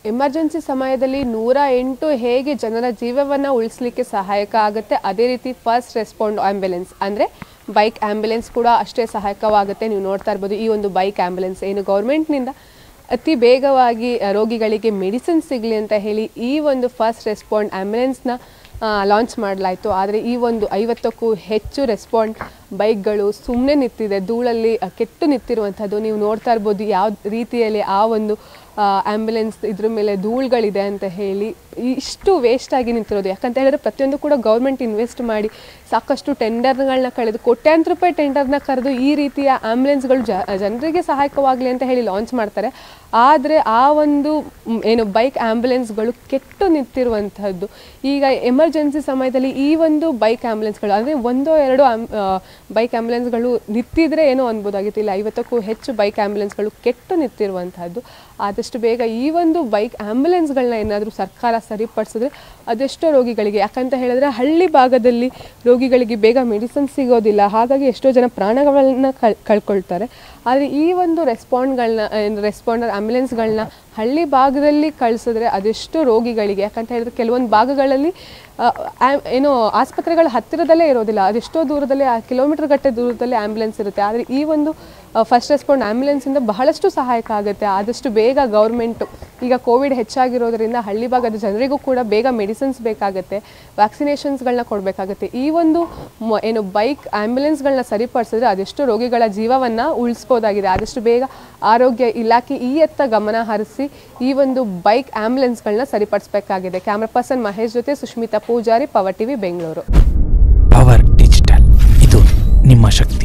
emergency ಸಮಯದಲ್ಲಿ ನೂರ ಎಂಟು ಹೇಗೆ ಜನರ ಜೀವವನ್ನು ಉಳಿಸ್ಲಿಕ್ಕೆ ಸಹಾಯಕ ಆಗುತ್ತೆ ಅದೇ ರೀತಿ ಫಸ್ಟ್ ರೆಸ್ಪಾಂಡ್ ಆ್ಯಂಬುಲೆನ್ಸ್ ಅಂದರೆ ಬೈಕ್ ಆ್ಯಂಬುಲೆನ್ಸ್ ಕೂಡ ಅಷ್ಟೇ ಸಹಾಯಕವಾಗುತ್ತೆ ನೀವು ನೋಡ್ತಾ ಇರ್ಬೋದು ಈ ಒಂದು ಬೈಕ್ ಆ್ಯಂಬುಲೆನ್ಸ್ ಏನು ಗೌರ್ಮೆಂಟ್ನಿಂದ ಅತಿ ಬೇಗವಾಗಿ ಆ, ರೋಗಿಗಳಿಗೆ ಮೆಡಿಸಿನ್ ಸಿಗಲಿ ಅಂತ ಹೇಳಿ ಈ ಒಂದು ಫಸ್ಟ್ ರೆಸ್ಪಾಂಡ್ ಆ್ಯಂಬುಲೆನ್ಸ್ನ ಲಾಂಚ್ ಮಾಡಲಾಯಿತು ಆದರೆ ಈ ಒಂದು ಐವತ್ತಕ್ಕೂ ಹೆಚ್ಚು ರೆಸ್ಪಾಂಡ್ ಬೈಕ್ಗಳು ಸುಮ್ಮನೆ ನಿಂತಿದೆ ಧೂಳಲ್ಲಿ ಆ, ಕೆಟ್ಟು ನಿಂತಿರುವಂಥದ್ದು ನೀವು ನೋಡ್ತಾ ಇರ್ಬೋದು ಯಾವ ರೀತಿಯಲ್ಲಿ ಆ ಒಂದು ಆ್ಯಂಬುಲೆನ್ಸ್ ಇದ್ರ ಮೇಲೆ ಧೂಳುಗಳಿದೆ ಅಂತ ಹೇಳಿ ಇಷ್ಟು ವೇಸ್ಟ್ ಆಗಿ ನಿಂತಿರೋದು ಯಾಕಂತ ಹೇಳಿದ್ರೆ ಪ್ರತಿಯೊಂದು ಕೂಡ ಗೌರ್ಮೆಂಟ್ ಇನ್ವೆಸ್ಟ್ ಮಾಡಿ ಸಾಕಷ್ಟು ಟೆಂಡರ್ಗಳನ್ನ ಕಳೆದು ಕೋಟ್ಯಾಂತರ ರೂಪಾಯಿ ಟೆಂಡರ್ನ ಕರೆದು ಈ ರೀತಿಯ ಆ್ಯಂಬುಲೆನ್ಸ್ಗಳು ಜ ಜನರಿಗೆ ಸಹಾಯಕವಾಗಲಿ ಅಂತ ಹೇಳಿ ಲಾಂಚ್ ಮಾಡ್ತಾರೆ ಆದರೆ ಆ ಒಂದು ಮ್, ಏನು ಬೈಕ್ ಆ್ಯಂಬುಲೆನ್ಸ್ಗಳು ಕೆಟ್ಟು ನಿಂತಿರುವಂಥದ್ದು ಈಗ ಎಮರ್ಜೆನ್ಸಿ ಸಮಯದಲ್ಲಿ ಈ ಒಂದು ಬೈಕ್ ಆ್ಯಂಬುಲೆನ್ಸ್ಗಳು ಅಂದರೆ ಒಂದೋ ಎರಡೋ ಆ್ಯಂಬ್ ಬೈಕ್ ಆ್ಯಂಬುಲೆನ್ಸ್ಗಳು ನಿಂತಿದ್ರೆ ಏನೋ ಅನ್ಬೋದಾಗಿತ್ತು ಇಲ್ಲ ಐವತ್ತಕ್ಕೂ ಹೆಚ್ಚು ಬೈಕ್ ಆ್ಯಂಬುಲೆನ್ಸ್ಗಳು ಕೆಟ್ಟು ನಿಂತಿರುವಂಥದ್ದು ಆದಷ್ಟು ಬೇಗ ಈ ಒಂದು ಬೈಕ್ ಆ್ಯಂಬುಲೆನ್ಸ್ಗಳನ್ನ ಏನಾದರೂ ಸರ್ಕಾರ ಸರಿಪಡಿಸಿದ್ರೆ ಅದೆಷ್ಟೋ ರೋಗಿಗಳಿಗೆ ಯಾಕಂತ ಹೇಳಿದ್ರೆ ಹಳ್ಳಿ ಭಾಗದಲ್ಲಿ ರೋಗಿಗಳಿಗೆ ಬೇಗ ಮೆಡಿಸಿನ್ ಸಿಗೋದಿಲ್ಲ ಹಾಗಾಗಿ ಎಷ್ಟೋ ಜನ ಪ್ರಾಣಗಳನ್ನ ಕಳ್ ಕಳ್ಕೊಳ್ತಾರೆ ಆದರೆ ಈ ಒಂದು ರೆಸ್ಪಾಂಡ್ಗಳನ್ನ ರೆಸ್ಪಾಂಡರ್ ಆ್ಯಂಬುಲೆನ್ಸ್ಗಳನ್ನ ಹಳ್ಳಿ ಭಾಗದಲ್ಲಿ ಕಳಿಸಿದ್ರೆ ಅದೆಷ್ಟು ರೋಗಿಗಳಿಗೆ ಯಾಕಂತ ಹೇಳಿದ್ರೆ ಕೆಲವೊಂದು ಭಾಗಗಳಲ್ಲಿ ಆ, ಆ- ಏನು ಆಸ್ಪತ್ರೆಗಳ ಹತ್ತಿರದಲ್ಲೇ ಇರೋದಿಲ್ಲ ಅದೆಷ್ಟೋ ದೂರದಲ್ಲಿ ಆ ಕಿಲೋಮೀಟರ್ ಗಟ್ಟೆ ದೂರದಲ್ಲಿ ಆ್ಯಂಬುಲೆನ್ಸ್ ಇರುತ್ತೆ ಆದರೆ ಈ ಒಂದು ಫಸ್ಟ್ ರೆಸ್ಪಾಂಡ್ ಆ್ಯಂಬುಲೆನ್ಸಿಂದ ಬಹಳಷ್ಟು ಸಹಾಯಕ ಆಗುತ್ತೆ ಆದಷ್ಟು ಬೇಗ ಗೌರ್ಮೆಂಟು ಈಗ ಕೋವಿಡ್ ಹೆಚ್ಚಾಗಿರೋದ್ರಿಂದ ಹಳ್ಳಿ ಭಾಗದ ಜನರಿಗೂ ಕೂಡ ಬೇಗ ಮೆಡಿಸಿನ್ಸ್ ಬೇಕಾಗುತ್ತೆ ವ್ಯಾಕ್ಸಿನೇಷನ್ಸ್ಗಳನ್ನ ಕೊಡಬೇಕಾಗುತ್ತೆ ಈ ಒಂದು ಮ- ಏನು ಬೈಕ್ ಆ್ಯಂಬುಲೆನ್ಸ್ಗಳನ್ನ ಸರಿಪಡಿಸಿದ್ರೆ ಅದೆಷ್ಟು ರೋಗಿಗಳ ಜೀವವನ್ನು ಉಳಿಸ್ಬೋದಾಗಿದೆ ಆದಷ್ಟು ಬೇಗ ಆರೋಗ್ಯ ಇಲಾಖೆ ಈ ಎತ್ತ ಗಮನ ಹರಿಸಿ ಈ ಒಂದು ಬೈಕ್ ಆ್ಯಂಬುಲೆನ್ಸ್ಗಳನ್ನ ಸರಿಪಡಿಸಬೇಕಾಗಿದೆ ಕ್ಯಾಮ್ರಾ ಪರ್ಸನ್ ಮಹೇಶ್ ಜೊತೆ Sushmita Poojari power TV Bengaluru power digital ಇದು ನಿಮ್ಮ ಶಕ್ತಿ